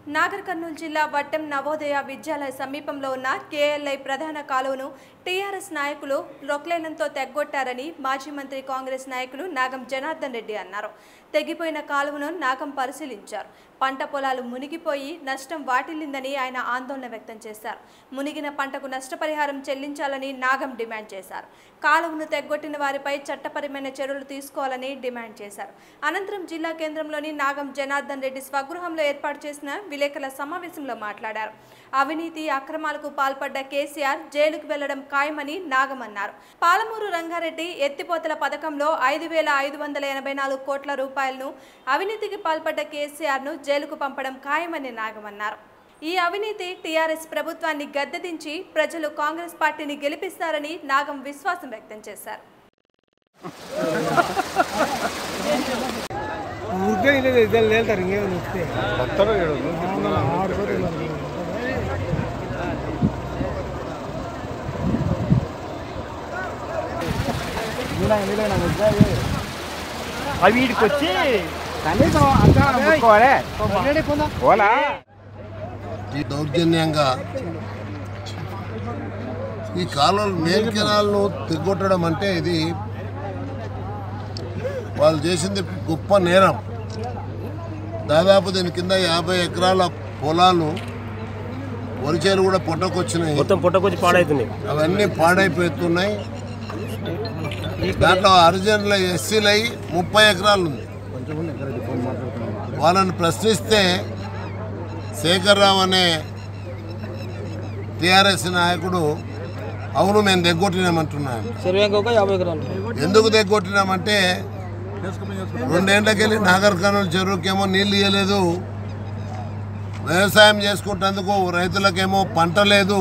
నాగర్ కర్నూలు జిల్లా వట్టం నవోదయ విద్యాలయ సమీపంలో ఉన్న కేఎల్ఐ ప్రధాన కాలువను టీఆర్ఎస్ నాయకులు రొక్లేనంతో తెగ్గొట్టారని మాజీ మంత్రి కాంగ్రెస్ నాయకులు నాగం జనార్దన్ రెడ్డి అన్నారు తెగిపోయిన కాలువను నాగం పరిశీలించారు పంట పొలాలు మునిగిపోయి నష్టం వాటిల్లిందని ఆయన ఆందోళన వ్యక్తం చేశారు మునిగిన పంటకు నష్టపరిహారం చెల్లించాలని నాగం డిమాండ్ చేశారు కాలువను తెగ్గొట్టిన వారిపై చట్టపరమైన చర్యలు తీసుకోవాలని డిమాండ్ చేశారు అనంతరం జిల్లా కేంద్రంలోని నాగం జనార్దన్ రెడ్డి స్వగృహంలో ఏర్పాటు చేసిన విలేకరుల సమావేశంలో మాట్లాడారు అవినీతి అక్రమాలకు పాల్పడ్డ కేసీఆర్ జైలుకు వెళ్లడం ఖాయమని నాగం అన్నారు పాలమూరు రంగారెడ్డి ఎత్తిపోతల పథకంలో ఐదు వేల ఐదు వందల ఎనభై నాలుగు కోట్ల రూపాయలను అవినీతికి పాల్పడ్డ కేసీఆర్ను జైలుకు పంపడం ఖాయమని నాగం అన్నారు ఈ అవినీతి టీఆర్ఎస్ ప్రభుత్వాన్ని గద్దెదించి ప్రజలు కాంగ్రెస్ పార్టీని గెలిపిస్తారని నాగం విశ్వాసం వ్యక్తం చేశారు ఊరికే ఇదే ఇద్దరు వెళ్తారు ఇంకేమైనా వస్తే వస్తారో ఏడో ఆడుకోతే మరి అవి వీడికి వచ్చి కనీసం అంతా ముట్టుకోవాలి ఓలా ఈ దౌర్జన్యంగా ఈ కాలువలు మెయిన్ కెనాల్ను తెగొట్టడం అంటే ఇది వాళ్ళు చేసింది గొప్ప నేరం దాదాపు దీని కింద యాభై ఎకరాల పొలాలు వరిచేలు కూడా పొట్టకొచ్చినాయి మొత్తం పుట్టకొచ్చి పాడైతుంది అవన్నీ పాడైపోతున్నాయి దాంట్లో హరిజనుల ఎస్సీలై ముప్పై ఎకరాలు ఉంది వాళ్ళని ప్రశ్నిస్తే శేఖర్రావు అనే టిఆర్ఎస్ నాయకుడు అవును మేము తెగొట్టినామంటున్నాను సర్వేకి ఒక యాభై ఎకరాలు ఎందుకు తెగొట్టినామంటే రెండేళ్లకెళ్ళి నాగర్ కర్నూలు చెరువుకేమో నీళ్ళు ఇవ్వలేదు వ్యవసాయం చేసుకుంటేందుకు రైతులకేమో పంట లేదు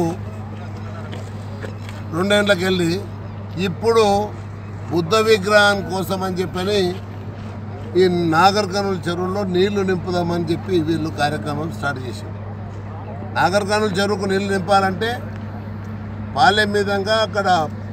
రెండేళ్లకెళ్ళి ఇప్పుడు బుద్ధ విగ్రహం కోసం అని చెప్పని ఈ నాగర్ కర్నూలు చెరువులో నీళ్లు నింపుదామని చెప్పి వీళ్ళు కార్యక్రమం స్టార్ట్ చేశారు నాగర్ కర్నూలు చెరువుకు నీళ్లు నింపాలంటే పాలెం మీదంగా అక్కడ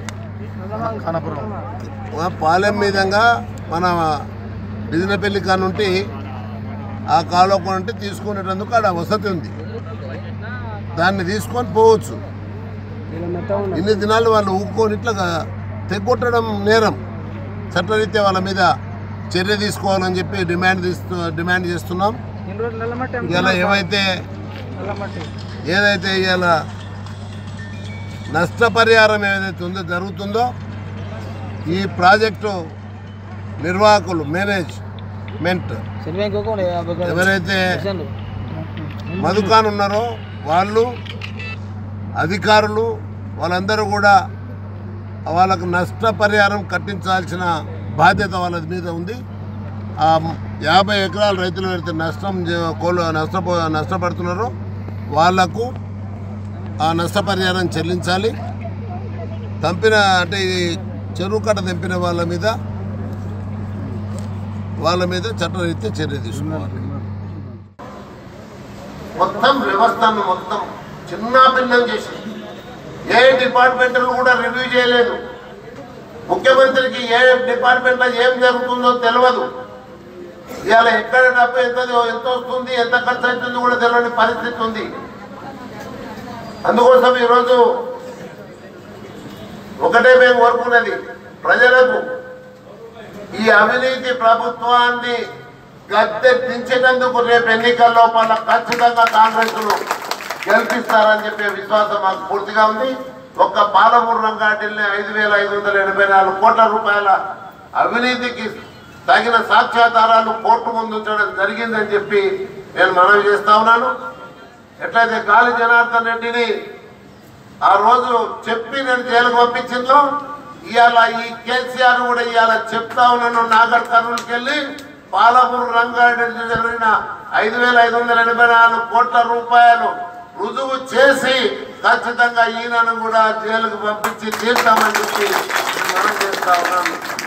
ఆ పాలెం మీదంగా మన బిజినపల్లి కానుంటి ఆ కాలువ నుండి తీసుకునేటందుకు ఆడ వసతి ఉంది దాన్ని తీసుకొని పోవచ్చు ఇన్ని దినాలు వాళ్ళు ఊక్కొని ఇట్లా తెగొట్టడం నేరం చట్టరీత్యా వాళ్ళ మీద చర్య తీసుకోవాలని చెప్పి డిమాండ్ తీస్తూ డిమాండ్ చేస్తున్నాం ఎన్ని రోజులు నెలమట్టి ఇలా ఏవైతే నెలమట్టి ఏదైతే ఇవాళ నష్టపరిహారం ఏదైతే ఉందో జరుగుతుందో ఈ ప్రాజెక్టు నిర్వాహకులు మేనేజ్మెంట్ సర్వేకి ఒక యాభై ఎకరాలు ఎవరైతే పర్సెంట్. మధుకాన్ ఉన్నారో వాళ్ళు అధికారులు వాళ్ళందరూ కూడా వాళ్ళకు నష్టపరిహారం కట్టించాల్సిన బాధ్యత వాళ్ళ మీద ఉంది ఆ యాభై ఎకరాల రైతులు ఎవరైతే నష్టం చే- కోలు నష్టపో నష్టపడుతున్నారో వాళ్లకు ఆ నష్టపరిహారం చెల్లించాలి తంపిన అంటే ఈ చెరువు కట్ట తెంపిన వాళ్ళ మీద వాళ్ళ మీద చట్టరీత్యా చర్య తీసుకోవాలి మొత్తం వ్యవస్థను మొత్తం చిన్న భిన్నం చేసింది ఏ డిపార్ట్మెంట్లు కూడా రివ్యూ చేయలేదు ముఖ్యమంత్రికి ఏ డిపార్ట్మెంట్లో ఏం జరుగుతుందో తెలియదు ఇవాళ ఎక్కడ డబ్బు ఎంత ఎంత వస్తుంది ఎంత ఖర్చు అవుతుంది కూడా తెలియని పరిస్థితి ఉంది అందుకోసం ఈరోజు ఒకటే మేము కోరుకున్నది ప్రజలకు ఈ అవినీతి ప్రభుత్వాన్ని గద్దె దించేటందుకు రేపు ఎన్నికల లోపల ఖచ్చితంగా కాంగ్రెస్ను గెలిపిస్తారని చెప్పే విశ్వాసం మాకు పూర్తిగా ఉంది ఒక్క పాలమూరు రంగాటిల్ని ఐదు వేల ఐదు వందల ఎనభై నాలుగు కోట్ల రూపాయల అవినీతికి తగిన సాక్ష్యాధారాలు కోర్టు ముందు ఉంచడం జరిగిందని చెప్పి నేను మనవి చేస్తా ఉన్నాను ఎట్లయితే గాలి జనార్దన్ రెడ్డిని ఆ రోజు చెప్పి నేను జైలుకు పంపించిందో ఇవాళ ఈ కేసీఆర్ కూడా ఇవాళ చెప్తా ఉన్నాను నాగర్ కర్నూలుకి వెళ్ళి పాలమూరు రంగారెడ్డి జరిగిన ఐదు వేల ఐదు వందల ఎనభై నాలుగు కోట్ల రూపాయలు రుజువు చేసి ఖచ్చితంగా ఈయనను కూడా జైలుకు పంపించి తీర్తామని చెప్పి నేను మనం చేస్తా ఉన్నాను